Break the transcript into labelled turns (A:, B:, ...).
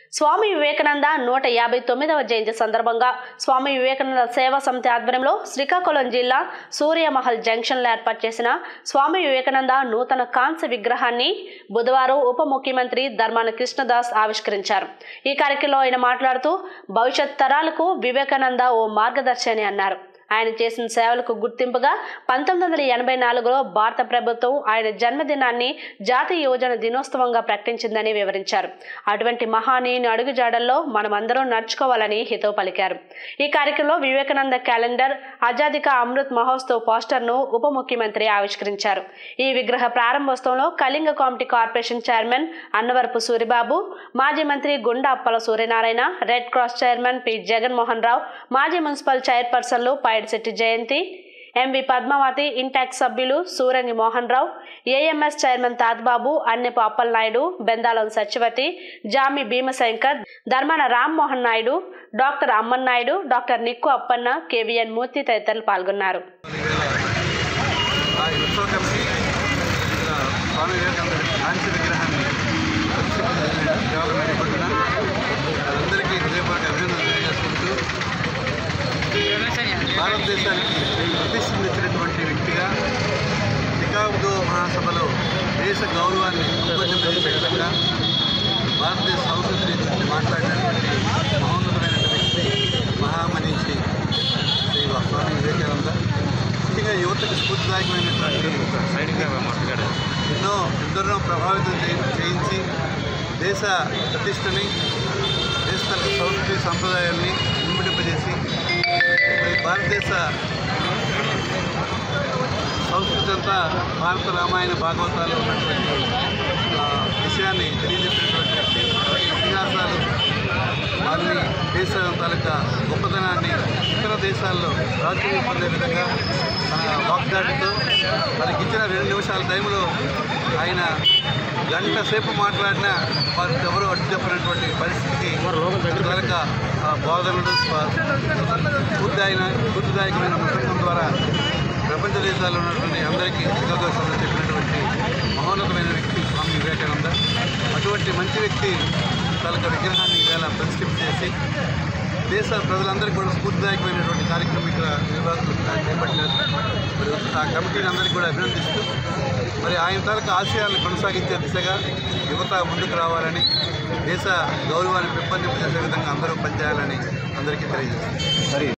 A: స్వామి వివేకానంద నూట యాభై తొమ్మిదవ జయంతి సందర్భంగా స్వామి వివేకానంద సేవా సమితి ఆధ్వర్యంలో శ్రీకాకుళం జిల్లా సూర్యమహల్ జంక్షన్లో ఏర్పాటు చేసిన స్వామి వివేకానంద నూతన కాంస్య విగ్రహాన్ని బుధవారం ఉప ముఖ్యమంత్రి ధర్మాన కృష్ణదాస్ ఆవిష్కరించారు ఈ కార్యక్రమంలో ఆయన మాట్లాడుతూ భవిష్యత్ తరాలకు వివేకానంద ఓ మార్గదర్శి అని అన్నారు ఆయన చేసిన సేవలకు గుర్తింపుగా పంతొమ్మిది వందల ఎనభై నాలుగులో భారత ప్రభుత్వం ఆయన జన్మదినాన్ని జాతీయ యువజన దినోత్సవంగా ప్రకటించిందని వివరించారు అటువంటి మహానీయుని అడుగుజాడల్లో మనమందరం నడుచుకోవాలని హితవు పలికారు ఈ కార్యక్రమంలో వివేకానంద క్యాలెండర్ ఆజాదిక అమృత్ మహోత్సవ్ పోస్టర్ను ఉప ముఖ్యమంత్రి ఆవిష్కరించారు ఈ విగ్రహ ప్రారంభోత్సవంలో కళింగ కామిటీ కార్పొరేషన్ చైర్మన్ అన్నవరపు సూరిబాబు మాజీ మంత్రి Gunda Appala Suryanarayana red cross chairman P Jaganmohan Rao మాజీ మున్సిపల్ చైర్పర్సన్లు పైడిశెట్టి జయంతి ఎంవి పద్మావతి ఇంటాక్స్ సభ్యులు Surangi Mohan Rao AMS chairman Tatbabu Annepu Appalanaidu Bendalam Satyavathi Jami Bhimashankar Dharmana Rammohan Naidu doctor Ammannaidu doctor Nikku Appanna KVN Murthy తదితరులు పాల్గొన్నారు
B: ఆ ఉత్సవ కమిటీ ఇక్కడ స్వామి వివేకానంద కాంస్య విగ్రహాన్ని ప్రతిష్ఠించిన పట్టున అందరికీ హృదయపూర్వక అభినందనలు తెలియజేసుకుంటూ భారతదేశానికి ప్రతిష్ఠించినటువంటి వ్యక్తిగా చికాగో మహాసభలో దేశ గౌరవాన్ని సంకోచింపజేసే విధంగా భారతదేశ సంస్కృతిని గురించి మాట్లాడినటువంటి మహోన్నతమైనటువంటి వ్యక్తి మహామనీషి శ్రీ స్వామి వివేకానంద ముఖ్యంగా యువతకు స్ఫూర్తిదాయకమైనటువంటి ఎన్నో ఎందరో ప్రభావితం చేయి- చేయించి దేశ ప్రతిష్టని దేశ తన సంస్కృతి సంప్రదాయాల్ని ఇనుమడింపజేసి మరి భారతదేశ సంస్కృతి అంతా భారత రామాయణ భాగవతాల్లో ఉన్నటువంటి ఆ, విషయాన్ని తెలియజెప్పినటువంటి ఇతిహాసాలు వారిని దేశ తాలూకా గొప్పతనాన్ని ఇతర దేశాల్లో రాజ్యం పొందే విధంగా మన వాగ్దాటితో మనకి ఇచ్చిన రెండు నిమిషాల టైంలో ఆయన గంట సేపు మాట్లాడినా వారికి ఎవరు అడ్డు చెప్పినటువంటి పరిస్థితికి తాలూకా ఆ బోధనలు స్వ- స్ఫూర్తిదాయన స్ఫూర్తిదాయకమైన పుస్తకం ద్వారా ప్రపంచ దేశాల్లో ఉన్నటువంటి అందరికీ శిఖాదోషంలో చెప్పినటువంటి మహోన్నతమైన వ్యక్తి స్వామి వివేకానంద అటువంటి మంచి వ్యక్తి తాలూకా విగ్రహాన్ని ఈవేళ ప్రతిష్ఠింప చేసి దేశ ప్రజలందరికీ కూడా స్ఫూర్తిదాయకమైనటువంటి కార్యక్రమం ఇక్కడ నిర్వాహకులు చేపట్టారు మరి ఆ కమిటీని అందరికీ కూడా అభినందిస్తూ మరి ఆయన తాలూకా ఆశయాలను కొనసాగించే దిశగా యువత ముందుకు రావాలని దేశ గౌరవాన్ని పెంపొందింపజేసే విధంగా అందరూ పనిచేయాలని అందరికీ తెలియజేస్తారు